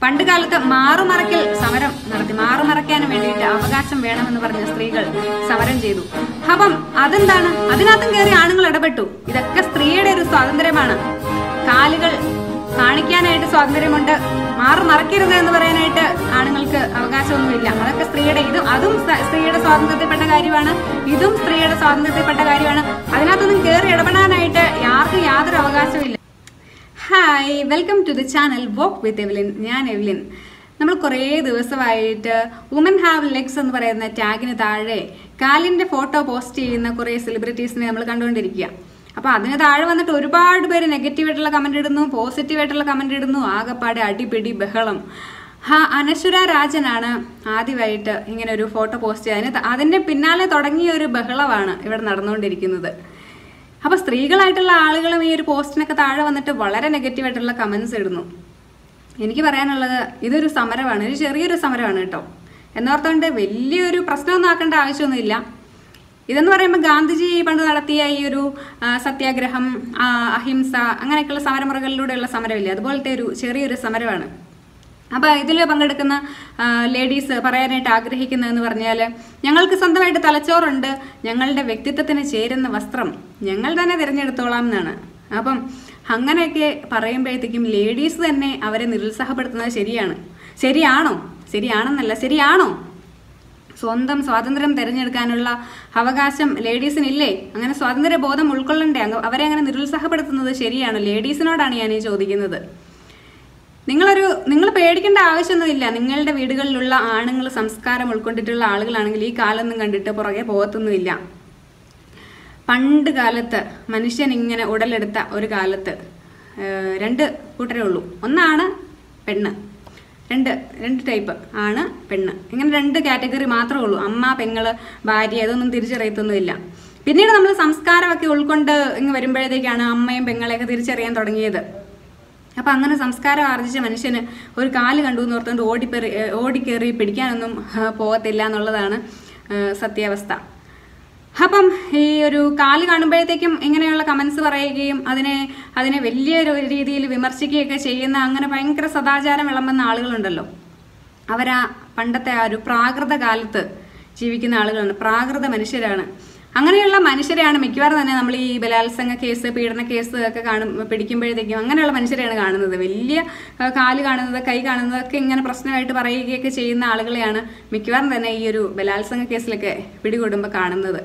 പണ്ട് കാലത്ത് മാറുമറയ്ക്കൽ സമരം നടത്തി മാറുമറയ്ക്കാൻ വേണ്ടിയിട്ട് അവകാശം വേണമെന്ന് പറഞ്ഞ സ്ത്രീകൾ സമരം ചെയ്തു അപ്പം അതെന്താണ് അതിനകത്തും കയറി ആണുങ്ങൾ ഇടപെട്ടു ഇതൊക്കെ സ്ത്രീയുടെ ഒരു സ്വാതന്ത്ര്യമാണ് കാലുകൾ കാണിക്കാനായിട്ട് സ്വാതന്ത്ര്യമുണ്ട് മാറു മറക്കരുത് എന്ന് പറയാനായിട്ട് ആണുങ്ങൾക്ക് അവകാശമൊന്നുമില്ല അതൊക്കെ സ്ത്രീയുടെ ഇതും അതും സ- സ്ത്രീയുടെ സ്വാതന്ത്ര്യത്തിൽപ്പെട്ട കാര്യമാണ് ഇതും സ്ത്രീയുടെ സ്വാതന്ത്ര്യത്തിൽപ്പെട്ട കാര്യമാണ് അതിനകത്തൊന്നും കയറി ഇടപെടാനായിട്ട് ആർക്കും യാതൊരു അവകാശവും hi welcome to the channel walk with Evelyn ഞാൻ എവലിൻ നമ്മൾ കുറേ ദിവസമായിട്ട് വുമൻ ഹാവ് ലെഗ്സ് എന്ന് പറയുന്ന ടാഗിന് താഴെ കാലിന്റെ ഫോട്ടോ പോസ്റ്റ് ചെയ്യുന്ന കുറേ സെലിബ്രിറ്റീസിനെ നമ്മൾ കണ്ടുകൊണ്ടിരിക്കുക അപ്പൊ അതിന് താഴെ വന്നിട്ട് ഒരുപാട് പേര് നെഗറ്റീവ് ആയിട്ടുള്ള കമന്റ് ഇടുന്നു പോസിറ്റീവ് ആയിട്ടുള്ള കമന്റ് ഇടുന്നു ആകപ്പാടെ അടിപിടി ബഹളം ഹാ അനശ്വര രാജനാണ് ആദ്യമായിട്ട് ഇങ്ങനെ ഒരു ഫോട്ടോ പോസ്റ്റ് ചെയ്ത് അതിന് ത- അതിന്റെ പിന്നാലെ തുടങ്ങിയ ഒരു ബഹളമാണ് ഇവിടെ നടന്നുകൊണ്ടിരിക്കുന്നത് അപ്പൊ സ്ത്രീകളായിട്ടുള്ള ആളുകളും ഈ ഒരു പോസ്റ്റിനൊക്കെ താഴെ വന്നിട്ട് വളരെ നെഗറ്റീവ് ആയിട്ടുള്ള കമന്റ്സ് ഇടുന്നു എനിക്ക് പറയാനുള്ളത് ഇതൊരു സമരമാണ് ഒരു ചെറിയൊരു സമരമാണ് കേട്ടോ എന്നോർത്തുകൊണ്ട് വലിയൊരു പ്രശ്നമൊന്നും ആക്കേണ്ട ആവശ്യമൊന്നുമില്ല ഇതെന്ന് പറയുമ്പോൾ ഗാന്ധിജി പണ്ട് നടത്തിയ ഈ ഒരു ആ, സത്യാഗ്രഹം ആ, അഹിംസ അങ്ങനെയൊക്കെയുള്ള സമരമുറകളിലൂടെയുള്ള സമരമില്ലേ അതുപോലത്തെ ഒരു ചെറിയൊരു സമരമാണ് അപ്പൊ ഇതിൽ പങ്കെടുക്കുന്ന ലേഡീസ് പറയാനായിട്ട് ആഗ്രഹിക്കുന്നതെന്ന് പറഞ്ഞാൽ ഞങ്ങൾക്ക് സ്വന്തമായിട്ട് തലച്ചോറുണ്ട് ഞങ്ങളുടെ വ്യക്തിത്വത്തിന് ചേരുന്ന വസ്ത്രം ഞങ്ങൾ തന്നെ തിരഞ്ഞെടുത്തോളാം എന്നാണ് അപ്പം അങ്ങനെയൊക്കെ പറയുമ്പോഴത്തേക്കും ലേഡീസ് തന്നെ അവരെ നിരുത്സാഹപ്പെടുത്തുന്നത് ശരിയാണ് ശരിയാണോ ശരിയാണെന്നല്ല ശരിയാണോ സ്വന്തം സ്വാതന്ത്ര്യം തിരഞ്ഞെടുക്കാനുള്ള അവകാശം ലേഡീസിനില്ലേ അങ്ങനെ സ്വാതന്ത്ര്യ ബോധം ഉൾക്കൊള്ളണ്ടേ അങ്ങ് അവരെ അങ്ങനെ നിരുത്സാഹപ്പെടുത്തുന്നത് ശരിയാണ് ലേഡീസിനോടാണ് ഞാൻ ഈ ചോദിക്കുന്നത് നിങ്ങളൊരു നിങ്ങൾ പേടിക്കേണ്ട ആവശ്യമൊന്നുമില്ല നിങ്ങളുടെ വീടുകളിലുള്ള ആണുങ്ങൾ സംസ്കാരം ഉൾക്കൊണ്ടിട്ടുള്ള ആളുകളാണെങ്കിൽ ഈ കാലൊന്നും കണ്ടിട്ട് പുറകെ പോകത്തൊന്നുമില്ല പണ്ട് കാലത്ത് മനുഷ്യൻ ഇങ്ങനെ ഉടലെടുത്ത ഒരു കാലത്ത് ഏഹ്, രണ്ട് കൂട്ടരേ ഉള്ളൂ ഒന്നാണ് പെണ്ണ് രണ്ട് രണ്ട് ടൈപ്പ് ആണ് പെണ്ണ് ഇങ്ങനെ രണ്ട് കാറ്റഗറി മാത്രമേ ഉള്ളൂ അമ്മ പെങ്ങള് ഭാര്യ ഇതൊന്നും തിരിച്ചറിയത്തൊന്നുമില്ല പിന്നീട് നമ്മൾ സംസ്കാരമൊക്കെ ഉൾക്കൊണ്ട് ഇങ്ങ് വരുമ്പോഴത്തേക്കാണ് അമ്മയും പെങ്ങളെയൊക്കെ തിരിച്ചറിയാൻ തുടങ്ങിയത് അപ്പൊ അങ്ങനെ സംസ്കാരം ആർജിച്ച മനുഷ്യന് ഒരു കാല് കണ്ടു എന്ന് ഓർത്തുകൊണ്ട് ഓടിപ്പെറി ഏഹ് ഓടിക്കേറി പിടിക്കാനൊന്നും ആ, പോകത്തില്ല എന്നുള്ളതാണ് ആ, സത്യാവസ്ഥ അപ്പം ഈ ഒരു കാല് കാണുമ്പോഴത്തേക്കും ഇങ്ങനെയുള്ള കമന്റ്സ് പറയുകയും അതിനെ അതിനെ വലിയൊരു രീതിയിൽ വിമർശിക്കുകയൊക്കെ ചെയ്യുന്ന അങ്ങനെ ഭയങ്കര സദാചാരം വിളമ്പുന്ന ആളുകളുണ്ടല്ലോ അവരാ പണ്ടത്തെ ആ ഒരു പ്രാകൃത കാലത്ത് ജീവിക്കുന്ന ആളുകളാണ് പ്രാകൃത മനുഷ്യരാണ് അങ്ങനെയുള്ള മനുഷ്യരെയാണ് മിക്കവാറും തന്നെ നമ്മൾ ഈ ബലാത്സംഗ കേസ് പീഡന കേസ് ഒക്കെ കാണും പിടിക്കുമ്പോഴത്തേക്കും അങ്ങനെയുള്ള മനുഷ്യരെയാണ് കാണുന്നത് വലിയ ആ, കാല് കാണുന്നത് കൈ കാണുന്നതൊക്കെ ഇങ്ങനെ പ്രശ്നമായിട്ട് പറയുകയൊക്കെ ചെയ്യുന്ന ആളുകളെയാണ് മിക്കവാറും തന്നെ ഈ ഒരു ബലാത്സംഗ കേസിലൊക്കെ പിടികൂടുമ്പോൾ കാണുന്നത്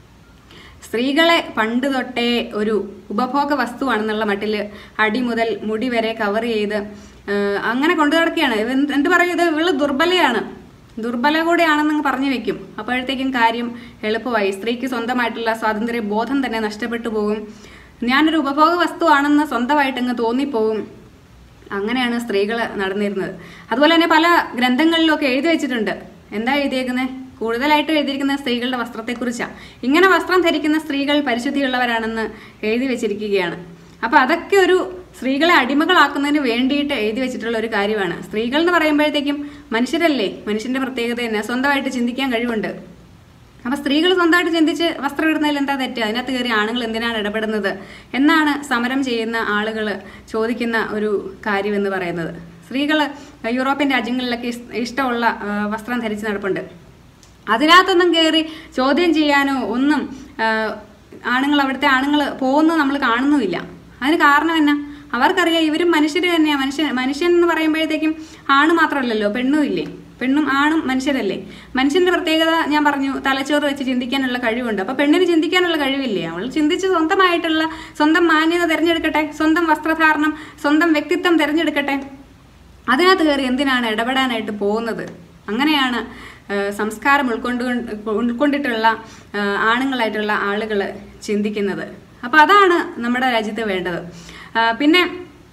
സ്ത്രീകളെ പണ്ട് തൊട്ടേ ഒരു ഉപഭോഗ വസ്തുവാണെന്നുള്ള മട്ടിൽ അടി മുതൽ മുടി വരെ കവർ ചെയ്ത് ആ, അങ്ങനെ കൊണ്ടു നടക്കുകയാണ് ഇവ എന്ത് എന്ത് പറയും ഇത് ഇവള് ദുർബലയാണ് ദുർബല കൂടെയാണെന്ന് പറഞ്ഞു വെക്കും അപ്പോഴത്തേക്കും കാര്യം എളുപ്പമായി സ്ത്രീക്ക് സ്വന്തമായിട്ടുള്ള സ്വാതന്ത്ര്യ ബോധം തന്നെ നഷ്ടപ്പെട്ടു പോകും ഞാനൊരു ഉപഭോഗ വസ്തുവാണെന്ന് സ്വന്തമായിട്ടങ്ങ് തോന്നിപ്പോകും അങ്ങനെയാണ് സ്ത്രീകൾ നടന്നിരുന്നത് അതുപോലെ തന്നെ പല ഗ്രന്ഥങ്ങളിലൊക്കെ എഴുതി വെച്ചിട്ടുണ്ട് എന്താ എഴുതിയേക്കുന്നത് കൂടുതലായിട്ട് എഴുതിയിരിക്കുന്ന സ്ത്രീകളുടെ വസ്ത്രത്തെക്കുറിച്ചാണ് ഇങ്ങനെ വസ്ത്രം ധരിക്കുന്ന സ്ത്രീകൾ പരിശുദ്ധിയുള്ളവരാണെന്ന് എഴുതി വെച്ചിരിക്കുകയാണ് അപ്പൊ അതൊക്കെ ഒരു സ്ത്രീകളെ അടിമകളാക്കുന്നതിന് വേണ്ടിയിട്ട് എഴുതി വെച്ചിട്ടുള്ള ഒരു കാര്യമാണ് സ്ത്രീകൾ എന്ന് പറയുമ്പോഴത്തേക്കും മനുഷ്യരല്ലേ മനുഷ്യന്റെ പ്രത്യേകത തന്നെ സ്വന്തമായിട്ട് ചിന്തിക്കാൻ കഴിവുണ്ട് അപ്പൊ സ്ത്രീകൾ സ്വന്തമായിട്ട് ചിന്തിച്ച് വസ്ത്രം ഇടുന്നതിൽ എന്താ തെറ്റ് അതിനകത്ത് കയറി ആണുങ്ങൾ എന്തിനാണ് ഇടപെടുന്നത് എന്നാണ് സമരം ചെയ്യുന്ന ആളുകൾ ചോദിക്കുന്ന ഒരു കാര്യം എന്ന് പറയുന്നത് സ്ത്രീകൾ യൂറോപ്യൻ രാജ്യങ്ങളിലൊക്കെ ഇഷ്- ഇഷ്ടമുള്ള ആ, വസ്ത്രം ധരിച്ച് നടപ്പുണ്ട് അതിനകത്തൊന്നും കയറി ചോദ്യം ചെയ്യാനോ ഒന്നും ആ, ആണുങ്ങൾ അവിടുത്തെ ആണുങ്ങൾ പോകുന്നത് നമ്മൾ കാണുന്നുമില്ല അതിന് കാരണം എന്നാ അവർക്കറിയാം ഇവരും മനുഷ്യർ തന്നെയാ മനുഷ്യൻ മനുഷ്യൻ എന്ന് പറയുമ്പോഴത്തേക്കും ആണ് മാത്രമല്ലല്ലോ പെണ്ണും ഇല്ലേ പെണ്ണും ആണും മനുഷ്യരല്ലേ മനുഷ്യന്റെ പ്രത്യേകത ഞാൻ പറഞ്ഞു തലച്ചോറ് വെച്ച് ചിന്തിക്കാനുള്ള കഴിവുണ്ട് അപ്പൊ പെണ്ണിന് ചിന്തിക്കാനുള്ള കഴിവില്ലേ അവൾ ചിന്തിച്ച് സ്വന്തമായിട്ടുള്ള സ്വന്തം മാന്യത തിരഞ്ഞെടുക്കട്ടെ സ്വന്തം വസ്ത്രധാരണം സ്വന്തം വ്യക്തിത്വം തിരഞ്ഞെടുക്കട്ടെ അതിനകത്ത് കയറി എന്തിനാണ് ഇടപെടാനായിട്ട് പോകുന്നത് അങ്ങനെയാണ് ആ, സംസ്കാരം ഉൾക്കൊണ്ട് ഉൾക്കൊണ്ടിട്ടുള്ള ആ, ആണുങ്ങളായിട്ടുള്ള ആളുകൾ ചിന്തിക്കുന്നത് അപ്പൊ അതാണ് നമ്മുടെ രാജ്യത്ത് വേണ്ടത് ആ, പിന്നെ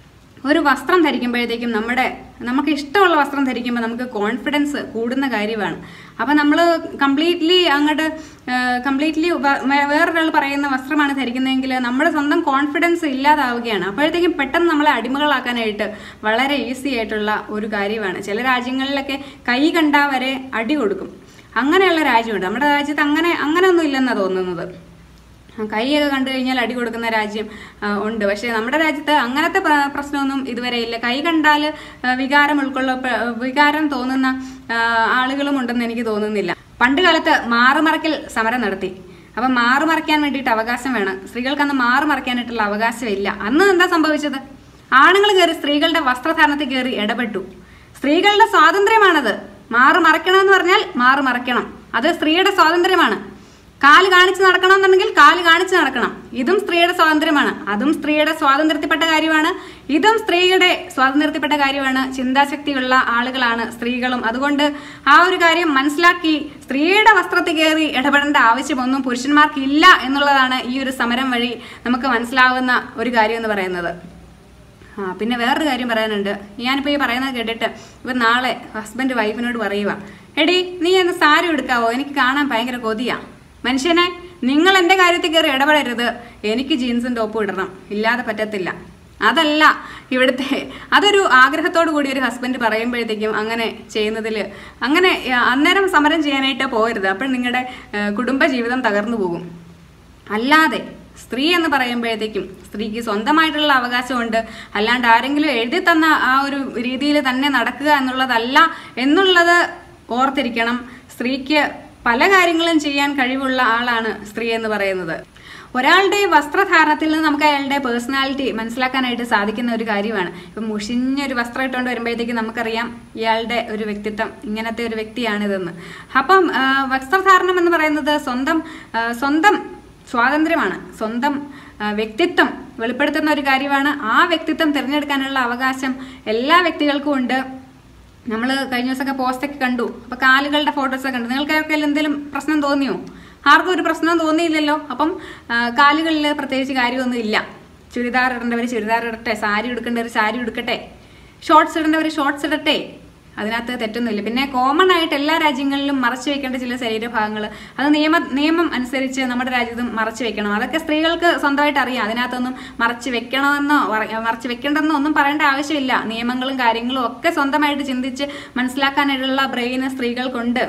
ഒരു വസ്ത്രം ധരിക്കുമ്പോഴത്തേക്കും നമ്മുടെ നമുക്ക് ഇഷ്ടമുള്ള വസ്ത്രം ധരിക്കുമ്പോൾ നമുക്ക് കോൺഫിഡൻസ് കൂടുന്ന കാര്യമാണ് അപ്പം നമ്മൾ കംപ്ലീറ്റ്ലി അങ്ങോട്ട് കംപ്ലീറ്റ്ലി വേറൊരാൾ പറയുന്ന വസ്ത്രമാണ് ധരിക്കുന്നതെങ്കിൽ നമ്മുടെ സ്വന്തം കോൺഫിഡൻസ് ഇല്ലാതാവുകയാണ് അപ്പോഴത്തേക്കും പെട്ടെന്ന് നമ്മളെ അടിമകളാക്കാനായിട്ട് വളരെ ഈസി ആയിട്ടുള്ള ഒരു കാര്യമാണ് ചില രാജ്യങ്ങളിലൊക്കെ കൈ കണ്ടാ വരെ അടി കൊടുക്കും അങ്ങനെയുള്ള രാജ്യമുണ്ട് നമ്മുടെ രാജ്യത്ത് അങ്ങനെ അങ്ങനെയൊന്നും ഇല്ലെന്നാണ് തോന്നുന്നത് കൈയൊക്കെ കണ്ടു കഴിഞ്ഞാൽ അടി കൊടുക്കുന്ന രാജ്യം ആ, ഉണ്ട് പക്ഷേ നമ്മുടെ രാജ്യത്ത് അങ്ങനത്തെ പ്ര- പ്രശ്നമൊന്നും ഇതുവരെ ഇല്ല കൈ കണ്ടാൽ വികാരം ഉൾക്കൊള്ള വികാരം തോന്നുന്ന ആ, ആളുകളും ഉണ്ടെന്ന് എനിക്ക് തോന്നുന്നില്ല പണ്ട് കാലത്ത് മാറുമറക്കൽ സമരം നടത്തി അപ്പം മാറുമറയ്ക്കാൻ വേണ്ടിയിട്ട് അവകാശം വേണം സ്ത്രീകൾക്ക് അന്ന് മാറുമറയ്ക്കാനായിട്ടുള്ള അവകാശമില്ല അന്ന് എന്താ സംഭവിച്ചത് ആണുങ്ങൾ കയറി സ്ത്രീകളുടെ വസ്ത്രധാരണത്തിൽ കയറി ഇടപെട്ടു സ്ത്രീകളുടെ സ്വാതന്ത്ര്യമാണത് മാറു മറയ്ക്കണമെന്ന് പറഞ്ഞാൽ മാറു മറയ്ക്കണം അത് സ്ത്രീയുടെ സ്വാതന്ത്ര്യമാണ് കാല് കാണിച്ച് നടക്കണമെന്നുണ്ടെങ്കിൽ കാല് കാണിച്ച് നടക്കണം ഇതും സ്ത്രീയുടെ സ്വാതന്ത്ര്യമാണ് അതും സ്ത്രീയുടെ സ്വാതന്ത്ര്യത്തിൽപ്പെട്ട കാര്യമാണ് ഇതും സ്ത്രീയുടെ സ്വാതന്ത്ര്യത്തിൽപ്പെട്ട കാര്യമാണ് ചിന്താശക്തിയുള്ള ആളുകളാണ് സ്ത്രീകളും അതുകൊണ്ട് ആ ഒരു കാര്യം മനസ്സിലാക്കി സ്ത്രീയുടെ വസ്ത്രത്തിൽ കയറി ഇടപെടേണ്ട ആവശ്യമൊന്നും പുരുഷന്മാർക്ക് ഇല്ല എന്നുള്ളതാണ് ഈ ഒരു സമരം വഴി നമുക്ക് മനസ്സിലാവുന്ന ഒരു കാര്യം എന്ന് പറയുന്നത് ആ പിന്നെ വേറൊരു കാര്യം പറയാനുണ്ട് ഞാനിപ്പോൾ ഈ പറയുന്നത് കേട്ടിട്ട് ഇവർ നാളെ ഹസ്ബൻഡ് വൈഫിനോട് പറയുക എടി നീ എന്ന് സാരി എടുക്കാവോ എനിക്ക് കാണാൻ ഭയങ്കര കൊതിയാ മനുഷ്യനെ നിങ്ങൾ എൻ്റെ കാര്യത്തിൽ കയറി ഇടപെടരുത് എനിക്ക് ജീൻസും ടോപ്പും ഇടണം ഇല്ലാതെ പറ്റത്തില്ല അതല്ല ഇവിടുത്തെ അതൊരു ആഗ്രഹത്തോടു കൂടി ഒരു ഹസ്ബൻഡ് പറയുമ്പോഴത്തേക്കും അങ്ങനെ ചെയ്യുന്നതിൽ അങ്ങനെ ആ, അന്നേരം സമരം ചെയ്യാനായിട്ട് പോകരുത് അപ്പോൾ നിങ്ങളുടെ കുടുംബ ജീവിതം തകർന്നു പോകും അല്ലാതെ സ്ത്രീ എന്ന് പറയുമ്പോഴത്തേക്കും സ്ത്രീക്ക് സ്വന്തമായിട്ടുള്ള അവകാശമുണ്ട് അല്ലാണ്ട് ആരെങ്കിലും എഴുതി തന്ന ആ ഒരു രീതിയിൽ തന്നെ നടക്കുക എന്നുള്ളതല്ല എന്നുള്ളത് ഓർത്തിരിക്കണം സ്ത്രീക്ക് പല കാര്യങ്ങളും ചെയ്യാൻ കഴിവുള്ള ആളാണ് സ്ത്രീ എന്ന് പറയുന്നത് ഒരാളുടെ വസ്ത്രധാരണത്തിൽ നിന്ന് നമുക്ക് അയാളുടെ പേഴ്സണാലിറ്റി മനസ്സിലാക്കാനായിട്ട് സാധിക്കുന്ന ഒരു കാര്യമാണ് ഇപ്പം മുഷിഞ്ഞൊരു വസ്ത്രം ഇട്ടുകൊണ്ട് വരുമ്പോഴത്തേക്കും നമുക്കറിയാം ഇയാളുടെ ഒരു വ്യക്തിത്വം ഇങ്ങനത്തെ ഒരു വ്യക്തിയാണിതെന്ന് അപ്പം ആ, വസ്ത്രധാരണം എന്ന് പറയുന്നത് സ്വന്തം ആ, സ്വന്തം സ്വാതന്ത്ര്യമാണ് സ്വന്തം ആ, വ്യക്തിത്വം വെളിപ്പെടുത്തുന്ന ഒരു കാര്യമാണ് ആ വ്യക്തിത്വം തിരഞ്ഞെടുക്കാനുള്ള അവകാശം എല്ലാ വ്യക്തികൾക്കും ഉണ്ട് നമ്മൾ കഴിഞ്ഞ ദിവസമൊക്കെ പോസ്റ്റൊക്കെ കണ്ടു അപ്പൊ കാലുകളുടെ ഫോട്ടോസൊക്കെ കണ്ടു നിങ്ങൾക്ക് ആർക്കെങ്കിലും എന്തെങ്കിലും പ്രശ്നം തോന്നിയോ ആർക്കും ഒരു പ്രശ്നവും തോന്നിയില്ലല്ലോ അപ്പം കാലുകളിൽ പ്രത്യേകിച്ച് കാര്യമൊന്നും ഇല്ല ചുരിദാർ ഇടേണ്ടവർ ചുരിദാർ ഇടട്ടെ സാരി ഉടുക്കേണ്ടവർ സാരി ഉടുക്കട്ടെ ഷോർട്സ് ഇടേണ്ടവർ ഷോർട്സ് ഇടട്ടെ അതിനകത്ത് തെറ്റൊന്നുമില്ല പിന്നെ കോമൺ ആയിട്ട് എല്ലാ രാജ്യങ്ങളിലും മറച്ചു വെക്കേണ്ട ചില ശരീരഭാഗങ്ങൾ അത് നിയമ നിയമം അനുസരിച്ച് നമ്മുടെ രാജ്യത്തും മറച്ചു വെക്കണം അതൊക്കെ സ്ത്രീകൾക്ക് സ്വന്തമായിട്ട് അറിയാം അതിനകത്തൊന്നും മറച്ചു വെക്കണമെന്നോ പറ- മറച്ചു വെക്കേണ്ടെന്നോ ഒന്നും പറയേണ്ട ആവശ്യമില്ല നിയമങ്ങളും കാര്യങ്ങളും ഒക്കെ സ്വന്തമായിട്ട് ചിന്തിച്ച് മനസ്സിലാക്കാനായിട്ടുള്ള ബ്രെയിന് സ്ത്രീകൾക്കുണ്ട്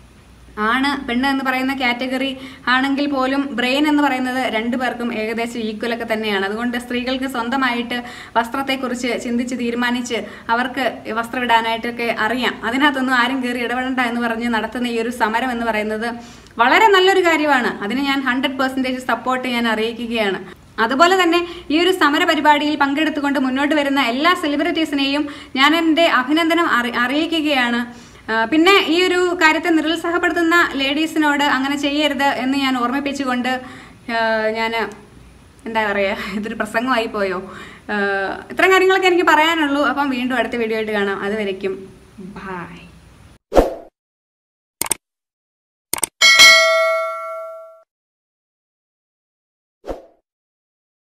ആണ് പെണ്ണ് എന്ന് പറയുന്ന കാറ്റഗറി ആണെങ്കിൽ പോലും ബ്രെയിൻ എന്ന് പറയുന്നത് രണ്ടു പേർക്കും ഏകദേശം ഈക്വൽ ഒക്കെ തന്നെയാണ് അതുകൊണ്ട് സ്ത്രീകൾക്ക് സ്വന്തമായിട്ട് വസ്ത്രത്തെക്കുറിച്ച് ചിന്തിച്ച് തീരുമാനിച്ച് അവർക്ക് വസ്ത്രം ഇടാനായിട്ടൊക്കെ അറിയാം അതിനകത്തൊന്നും ആരും കയറി ഇടപെടണ്ട എന്ന് പറഞ്ഞ് നടത്തുന്ന ഈ ഒരു സമരം എന്ന് പറയുന്നത് വളരെ നല്ലൊരു കാര്യമാണ് അതിന് ഞാൻ ഹൺഡ്രഡ് പെർസെൻറ്റേജ് സപ്പോർട്ട് ഞാൻ അറിയിക്കുകയാണ് അതുപോലെ തന്നെ ഈ ഒരു സമര പരിപാടിയിൽ പങ്കെടുത്തുകൊണ്ട് മുന്നോട്ട് വരുന്ന എല്ലാ സെലിബ്രിറ്റീസിനെയും ഞാൻ എൻ്റെ അഭിനന്ദനം അറി- അറിയിക്കുകയാണ് ആ, പിന്നെ ഈ ഒരു കാര്യത്തെ നിരുത്സാഹപ്പെടുത്തുന്ന ലേഡീസിനോട് അങ്ങനെ ചെയ്യരുത് എന്ന് ഞാൻ ഓർമ്മിപ്പിച്ചുകൊണ്ട് ഞാൻ എന്താ പറയുക ഇതൊരു പ്രസംഗമായി പോയോ ആ, ഇത്രയും കാര്യങ്ങളൊക്കെ എനിക്ക് പറയാനുള്ളൂ അപ്പം വീണ്ടും അടുത്ത വീഡിയോ ആയിട്ട് കാണാം അതുവരയ്ക്കും ബായ്